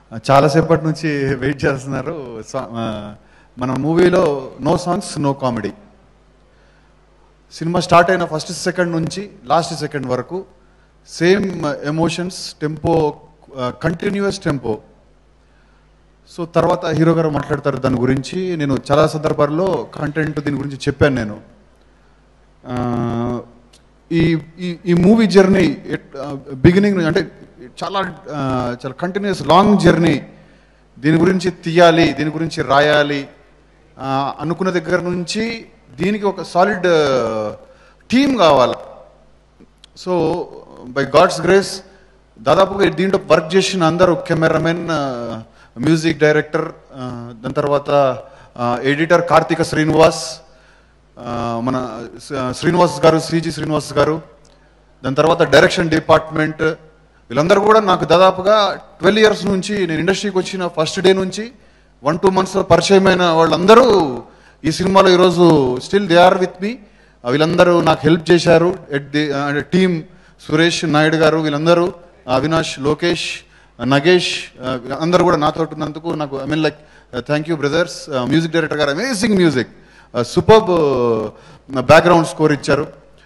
చాలాసేపటి నుంచి వెయిట్ చేస్తున్నారు సా- ఆ, మన మూవీలో నో సాంగ్స్ నో కామెడీ సినిమా స్టార్ట్ అయిన ఫస్ట్ సెకండ్ నుంచి లాస్ట్ సెకండ్ వరకు same emotions tempo continues tempo so తర్వాత హీరో గారు మాట్లాడతారు దాని గురించి నేను చాలా సందర్భాల్లో కంటెంట్ దీని గురించి చెప్పాను నేను ఆ, ఈ ఈ ఈ మూవీ జర్నీ బిగినింగ్ అంటే చాలా ఆ, చాలా కంటిన్యూస్ లాంగ్ జర్నీ దీని గురించి తీయాలి దీని గురించి రాయాలి ఆ, అనుకున్న దగ్గర నుంచి దీనికి ఒక సాలిడ్ టీమ్ కావాలి సో బై గాడ్స్ గ్రేస్ దాదాపుగా దీంట్లో వర్క్ చేసిన అందరూ కెమెరామెన్ మ్యూజిక్ డైరెక్టర్ దాని తర్వాత ఎడిటర్ కార్తీక శ్రీనివాస్ ఆ, మన స- శ్రీనివాస్ గారు సిజి శ్రీనివాస్ గారు దాని తర్వాత డైరెక్షన్ డిపార్ట్మెంట్ వీళ్ళందరూ కూడా నాకు దాదాపుగా ట్వెల్వ్ ఇయర్స్ నుంచి నేను ఇండస్ట్రీకి వచ్చిన ఫస్ట్ డే నుంచి వన్ టూ మంత్స్ పరిచయమైన వాళ్ళందరూ ఈ సినిమాలో ఈరోజు still they are with me వీళ్ళందరూ నాకు హెల్ప్ చేశారు at the team Suresh Naidu గారు వీళ్ళందరూ అవినాష్ లోకేష్ నగేష్ అందరూ కూడా నాతో ఉన్నందుకు నాకు I mean like thank you brothers music director గారు amazing music superb background score ఇచ్చారు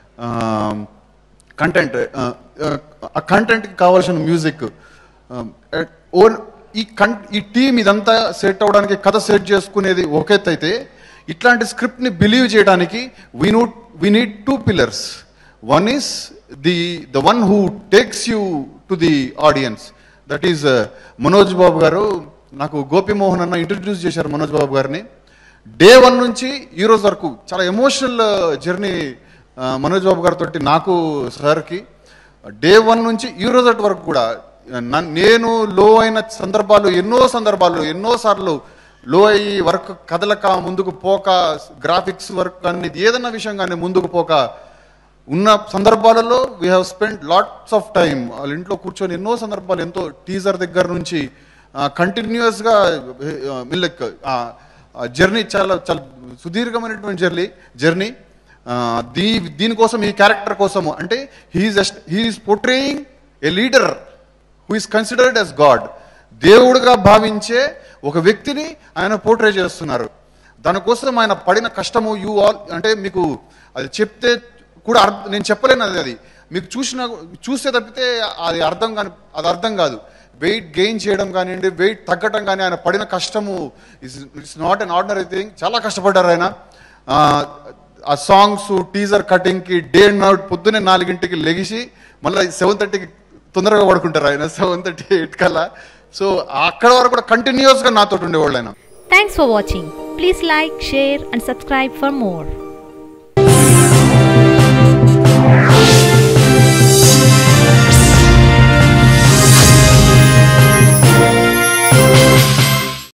కంటెంట్ ఆ కంటెంట్కి కావాల్సిన మ్యూజిక్ ఓన్ ఈ కన్ ఈ టీం ఇదంతా సెట్ అవ్వడానికి కథ సెట్ చేసుకునేది ఒక ఎత్తు అయితే ఇట్లాంటి స్క్రిప్ట్ని బిలీవ్ చేయడానికి we no we need two pillars one is the the one who takes you to the audience that is Manoj Babu గారు నాకు గోపిమోహన్ అన్న ఇంట్రడ్యూస్ చేశారు మనోజ్ బాబు గారిని డే వన్ నుంచి ఈ రోజు వరకు చాలా ఎమోషనల్ జర్నీ మనోజ్ బాబు గారితో నాకు సార్కి డే వన్ నుంచి ఈ రోజు వరకు కూడా నన్- నేను లో అయిన సందర్భాలు ఎన్నో సందర్భాలు ఎన్నో సార్లు లో అయ్యి వర్క్ కదలక ముందుకు పోక గ్రాఫిక్స్ వర్క్ కానీ ఏదన్నా విషయం కానీ ముందుకు పోక ఉన్న సందర్భాలలో we have spend lots of time వాళ్ళ ఇంట్లో కూర్చొని ఎన్నో సందర్భాలు ఎంతో టీజర్ దగ్గర నుంచి కంటిన్యూస్గా లైక్ జర్నీ చాలా చాలా సుదీర్ఘమైనటువంటి జర్నీ జర్నీ దీ దీనికోసం ఈ క్యారెక్టర్ కోసము అంటే he's he's portraying a leader who is considered as god దేవుడుగా భావించే ఒక వ్యక్తిని ఆయన పోర్ట్రే చేస్తున్నారు దానికోసం ఆయన పడిన కష్టము యూ ఆల్ అంటే మీకు అది చెప్తే కూడా అర్థ నేను చెప్పలేను అది అది మీకు చూసిన చూస్తే తప్పితే అది అర్థం కాని అది అర్థం కాదు వెయిట్ గెయిన్ చేయడం కానివ్వండి వెయిట్ తగ్గడం కానీ ఆయన పడిన కష్టము is it's not an ordinary thing చాలా కష్టపడ్డారు ఆయన ఆ, ఆ సాంగ్స్ టీజర్ కటింగ్కి డే అండ్ నైట్ పొద్దున్నే నాలుగింటికి లెగిసి మళ్ళీ సెవెన్ థర్టీకి తొందరగా పడుకుంటారు ఆయన సెవెన్ థర్టీ ఎయిట్ కల్లా సో అక్కడ వరకు కూడా కంటిన్యూస్గా నాతో ఉండేవాళ్ళు ఆయన Thanks for watching. Please like, share, and subscribe for more.